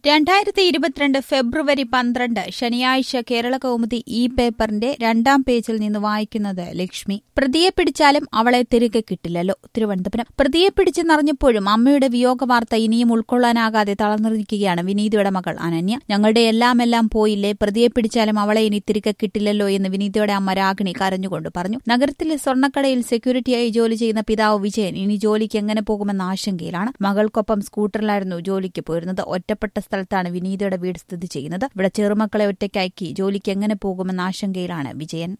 രണ്ടായിരത്തി ഇരുപത്തിരണ്ട് ഫെബ്രുവരി പന്ത്രണ്ട് ശനിയാഴ്ച കേരള കൗമുദി ഇ പേപ്പറിന്റെ രണ്ടാം പേജിൽ നിന്ന് വായിക്കുന്നത് ലക്ഷ്മി പ്രതിയെ പിടിച്ചാലും അവളെ തിരികെ കിട്ടില്ലല്ലോ തിരുവനന്തപുരം പ്രതിയെ പിടിച്ചെന്നറിഞ്ഞപ്പോഴും അമ്മയുടെ വിയോഗ വാർത്ത ഇനിയും ഉൾക്കൊള്ളാനാകാതെ തളർന്നിരിക്കുകയാണ് വിനീതയുടെ മകൾ അനന്യ ഞങ്ങളുടെ എല്ലാം എല്ലാം പോയില്ലേ പ്രതിയെ പിടിച്ചാലും അവളെ ഇനി തിരികെ കിട്ടില്ലല്ലോ എന്ന് വിനീതയുടെ അമ്മ രാഗിണി കരഞ്ഞുകൊണ്ട് പറഞ്ഞു നഗരത്തിലെ സ്വർണ്ണക്കടയിൽ സെക്യൂരിറ്റിയായി ജോലി ചെയ്യുന്ന പിതാവ് വിജയൻ ഇനി ജോലിക്ക് എങ്ങനെ പോകുമെന്ന ആശങ്കയിലാണ് മകൾക്കൊപ്പം സ്കൂട്ടറിലായിരുന്നു ജോലിക്ക് പോയിരുന്നത് ഒറ്റപ്പെട്ട സ്ഥലത്താണ് വിനീതയുടെ വീട് സ്ഥിതി ചെയ്യുന്നത് ഇവിടെ ചെറുമക്കളെ ഒറ്റയ്ക്കയക്കി ജോലിക്ക് എങ്ങനെ പോകുമെന്ന ആശങ്കയിലാണ് വിജയൻ